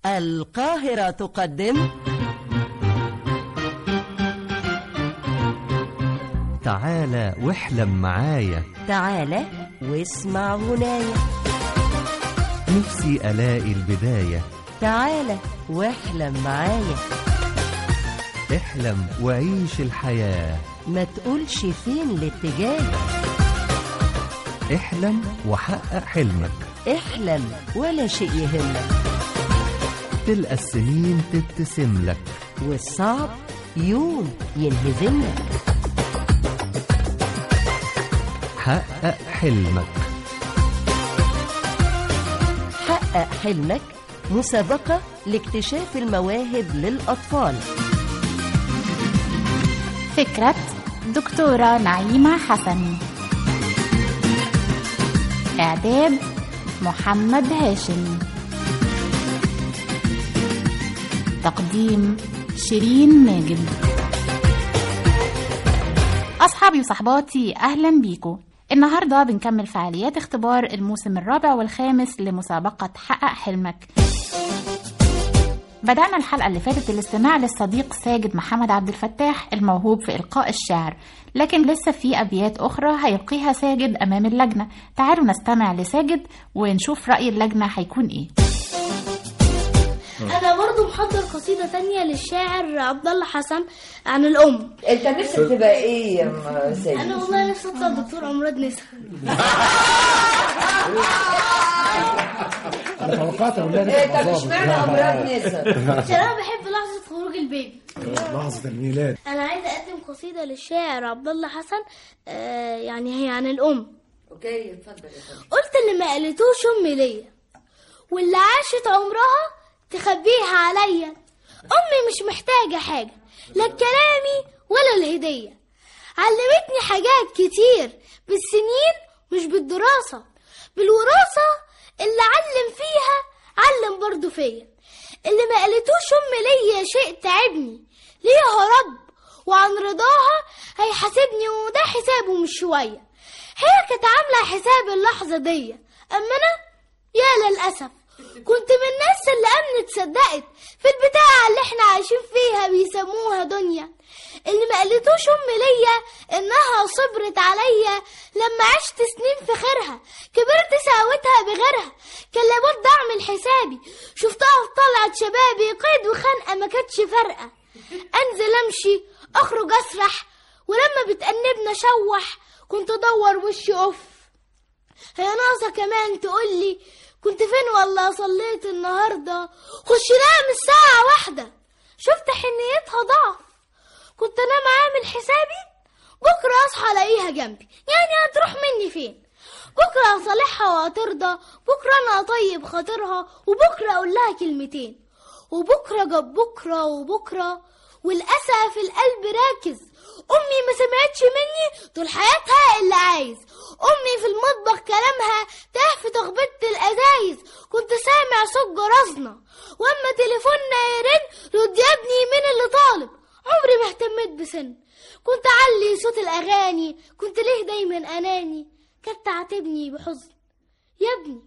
القاهرة تقدم تعالى واحلم معايا تعالى واسمع غناية نفسي ألاقي البداية تعالى واحلم معايا احلم وعيش الحياة ما تقولش فين الاتجاه احلم وحقق حلمك احلم ولا شيء يهمك تلقى السنين تبتسم لك والصعب يوم ينهزمك حقق حلمك حقق حلمك مسابقة لاكتشاف المواهب للأطفال فكرة دكتورة نعيمة حسن إعداد محمد هاشم تقديم شيرين ماجد أصحابي وصحباتي أهلا بيكم النهاردة بنكمل فعاليات اختبار الموسم الرابع والخامس لمسابقة حقق حلمك بدأنا الحلقة اللي فاتت الاستماع للصديق ساجد محمد عبد الفتاح الموهوب في إلقاء الشعر لكن لسه في أبيات أخرى هيلقيها ساجد أمام اللجنة تعالوا نستمع لساجد ونشوف رأي اللجنة هيكون إيه انا برضو محضر قصيده تانية للشاعر عبد الله حسن عن الام انت نفسك تبقى ايه يا م- سيد انا والله نفسي اطلع دكتور امراض نسا انا توقعت اقول لها انت نفسي مش معنى امراض نسا عشان انا بحب لحظه خروج البيبي لحظه الميلاد انا عايزه اقدم قصيده للشاعر عبد الله حسن آه يعني هي عن الام اوكي اتفضل يا فندم قلت اللي ما قالتوش امي ليا واللي عاشت عمرها تخبيها عليا امي مش محتاجه حاجه لا كلامي ولا الهديه علمتني حاجات كتير بالسنين مش بالدراسه بالوراثه اللي علم فيها علم برضو فيا اللي ما قالتوش امي ليا شيء تعبني ليه يا رب وعن رضاها هيحاسبني وده حسابه مش شويه هي كانت عامله حساب اللحظه دي اما انا يا للاسف كنت من الناس اللي امنت صدقت في البتاعه اللي احنا عايشين فيها بيسموها دنيا اللي ما قالتوش امي ليا انها صبرت عليا لما عشت سنين في خيرها كبرت ساوتها بغيرها كان لابد اعمل حسابي شفتها في طلعة شبابي قيد وخنقه ما كانتش فارقه انزل امشي اخرج اسرح ولما بتأنبنا شوح كنت ادور وشي اوف هي ناقصة كمان تقولي كنت فين والله صليت النهاردة خش نام الساعة واحدة شفت حنيتها ضعف كنت انام عامل حسابي بكرة اصحى الاقيها جنبي يعني هتروح مني فين بكرة اصالحها وهترضى بكرة انا اطيب خاطرها وبكرة اقول لها كلمتين وبكرة جاب بكرة وبكرة والأسى في القلب راكز أمي ما سمعتش مني طول حياتها اللي عايز أمي في المطبخ كلامها تاه في تخبيط الأزايز كنت سامع صوت جرسنا وأما تليفوننا يرن رد يا ابني مين اللي طالب عمري ما اهتميت بسن كنت أعلي صوت الأغاني كنت ليه دايما أناني كانت تعاتبني بحزن يا ابني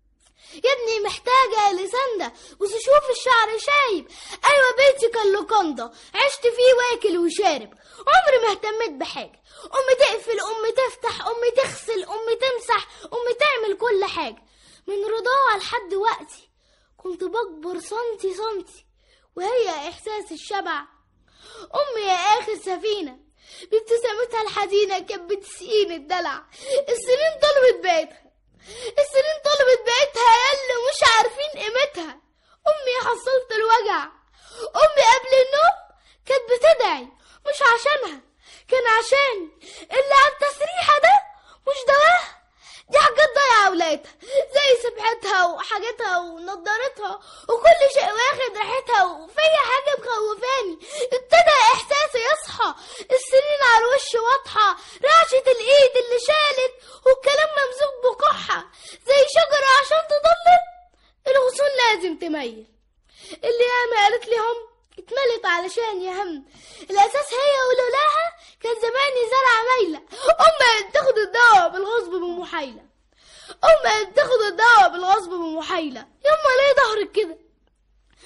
يا ابني محتاجة لسندة بس شوف الشعر شايب أيوة بيتي كان لوكاندا عشت فيه واكل وشارب عمري ما اهتميت بحاجة أمي تقفل أمي تفتح أمي تغسل أمي تمسح أمي تعمل كل حاجة من رضاها لحد وقتي كنت بكبر سنتي سنتي وهي إحساس الشبع أمي يا آخر سفينة بابتسامتها الحزينة كانت بتسقيني الدلع السنين طلبت بيتها السنين طلبت بقيتها يلا ومش عارفين قيمتها امي حصلت الوجع امي قبل النوم كانت بتدعي مش عشانها كان عشان اللي على التسريحة ده مش دواها دي حاجات ضايعة ولادها زي سبحتها وحاجتها ونضارتها وكل شيء واخد ريحتها وفي حاجة مخوفاني ابتدى احساسي يصحى السنين على الوش واضحة رعشة الايد اللي شالت والكلام ممزوج بكحة زي شجرة عشان تضلل الغصون لازم تميل اللي ياما قالت لي هم اتملت علشان يهم الاساس هي ولولاها كان زماني زرع مايلة امي بتاخد الدواء بالغصب بمحايلة امي بتاخد الدواء بالغصب بمحايلة يما ليه ظهرك كده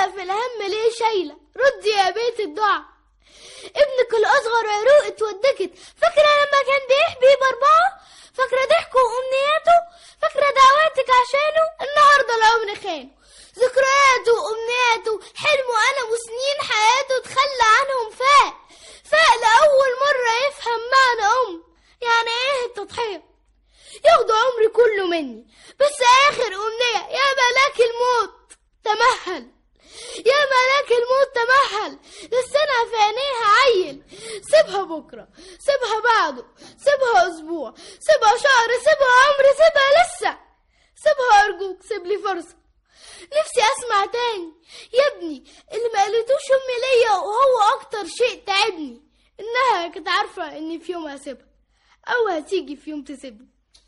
كده في الهم ليه شايلة ردي يا بيت الدعاء ابنك الأصغر عروق اتودكت فاكرة لما كان بيحبي بأربعة فاكرة ضحكه وأمنياته فاكرة دعواتك عشانه النهاردة العمر خانه ذكرياته وأمنياته حلمه أنا وسنين حياته تخلى عنهم فاق فاق لأول مرة يفهم معنى أم يعني إيه التضحية ياخدوا عمري كله مني بس آخر أمنية يا ملاك الموت تمهل يا ملاك الموت تمهل السنة في عينيها عيل سيبها بكرة سيبها بعده سيبها أسبوع سيبها شهر سيبها عمر سيبها لسه سيبها أرجوك سيب لي فرصة نفسي أسمع تاني يا ابني اللي ما قالتوش أمي ليا وهو أكتر شيء تعبني إنها كانت عارفة إني في يوم هسيبها أو هتيجي في يوم تسيبني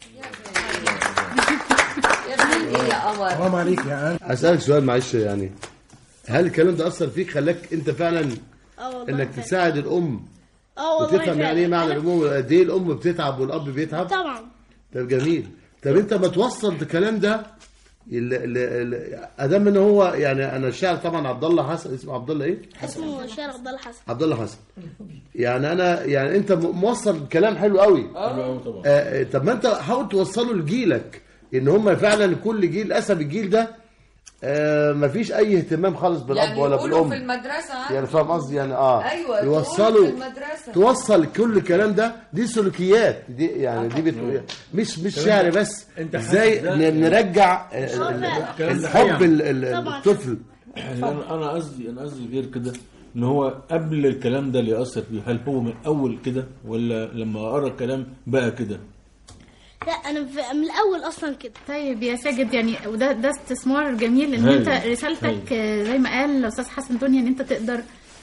يا ابني ايه يا قمر حرام عليك يا أن اسالك سؤال معلش يعني هل الكلام ده اثر فيك خلاك انت فعلا اه والله انك فعلا. تساعد الام اه والله وتفهم فعلا. يعني ايه معنى أنا- الام قد ايه الام بتتعب والاب بيتعب طبعا طب جميل طب انت ما توصل الكلام ده ال- ال- ال- ادام ان هو يعني انا الشاعر طبعا عبد الله حسن اسمه عبد الله ايه؟ اسمه شارع عبد الله حسن عبد الله حسن يعني انا يعني انت م- موصل الكلام حلو قوي حلو قوي طبعا آه، آه، طب ما انت حاول توصله لجيلك ان هم فعلا كل جيل للاسف الجيل ده آه مفيش اي اهتمام خالص بالاب يعني ولا يقولوا في بالام المدرسة ها؟ يعني فاهم قصدي يعني اه أيوة، يوصلوا تقولوا في المدرسة. توصل كل الكلام ده دي سلوكيات دي يعني دي بت... مش مش شعر بس انت حاسس ازاي ده؟ ن- نرجع آه، ال- الكلام ده الحب حقيقي. ال- ال- طبعاً. الطفل يعني انا انا قصدي انا قصدي غير كده ان هو قبل الكلام ده اللي ياثر فيه هل هو من اول كده ولا لما قرا الكلام بقى كده لا انا في من الاول اصلا كده طيب يا ساجد يعني وده ده استثمار جميل ان هايل. انت رسالتك آه، زي ما قال الاستاذ حسن دنيا ان انت تقدر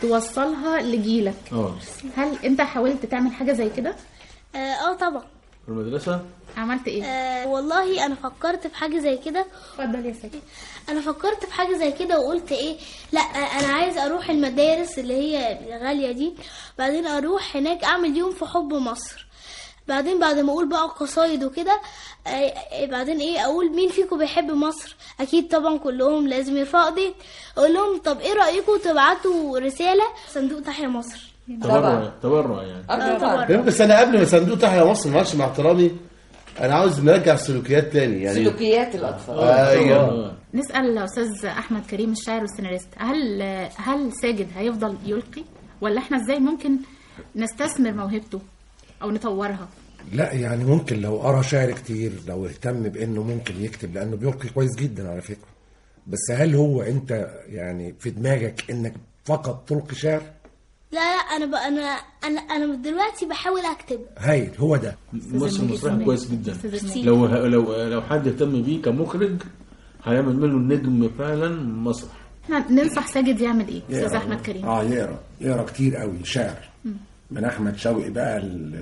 توصلها لجيلك اه هل انت حاولت تعمل حاجه زي كده اه آه طبعا في المدرسه عملت ايه آه والله انا فكرت في حاجه زي كده اتفضل يا ساجد انا فكرت في حاجه زي كده وقلت ايه لا انا عايز اروح المدارس اللي هي الغاليه دي بعدين اروح هناك اعمل يوم في حب مصر بعدين بعد ما اقول بقى قصايد وكده آه، بعدين ايه اقول مين فيكم بيحب مصر اكيد طبعا كلهم لازم يرفعوا ايديهم اقول لهم طب ايه رايكم تبعتوا رساله صندوق تحيا مصر تبرع تبرع يعني آه، طبعا فاهم؟ بس انا قبل ما صندوق تحيا مصر معلش مع احترامي انا عاوز نرجع السلوكيات تاني يعني سلوكيات الأطفال ايوه آه. نسال الاستاذ احمد كريم الشاعر والسيناريست هل هل ساجد هيفضل يلقي ولا احنا ازاي ممكن نستثمر موهبته او نطورها لا يعني ممكن لو قرا شعر كتير لو اهتم بانه ممكن يكتب لانه بيلقي كويس جدا على فكره بس هل هو انت يعني في دماغك انك فقط تلقي شعر لا لا انا بقى انا انا انا دلوقتي بحاول اكتب هايل هو ده ممثل مسرحي كويس جدا أستاذ لو لو لو حد اهتم بيه كمخرج هيعمل منه نجم فعلا مسرح احنا ننصح ساجد يعمل ايه استاذ احمد كريم اه يقرا يقرا كتير قوي شعر من احمد شوقي بقى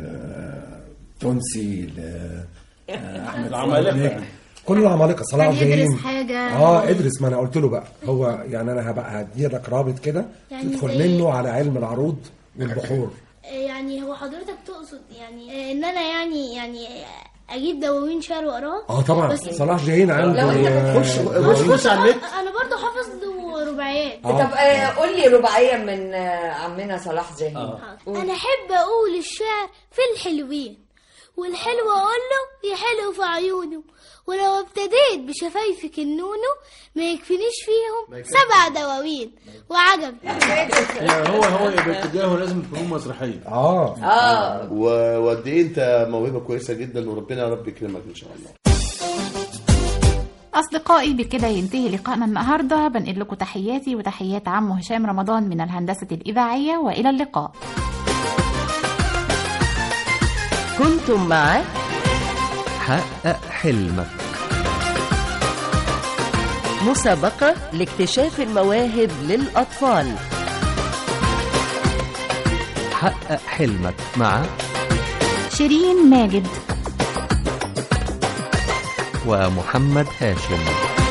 التونسي ل آه، احمد العمالقة. صالح. كل العمالقه صلاح كان يدرس جاهين حاجة. اه ادرس ما انا قلت له بقى هو يعني انا هبقى هدي لك رابط كده يعني تدخل زي- منه على علم العروض والبحور يعني هو حضرتك تقصد يعني ان انا يعني يعني اجيب دواوين شعر واقراها اه طبعا بس- صلاح جاهين عنده لو أنت آه، خش خش خش على النت انا برضو حافظ له رباعيات آه. طب آه، قول لي رباعية من آه، عمنا صلاح جاهين انا احب اقول الشعر في الحلوين والحلو اقول له يا حلو في عيونه ولو ابتديت بشفايفك النونو ما يكفينيش فيهم سبع دواوين وعجب يعني هو هو يبقى اتجاهه لازم تكون مسرحيه اه اه و- وقد ايه انت موهبه كويسه جدا وربنا يا رب يكرمك ان شاء الله أصدقائي بكده ينتهي لقائنا النهاردة بنقل لكم تحياتي وتحيات عمو هشام رمضان من الهندسة الإذاعية وإلى اللقاء كنتم مع حقق حلمك مسابقة لاكتشاف المواهب للأطفال حقق حلمك مع شيرين ماجد ومحمد هاشم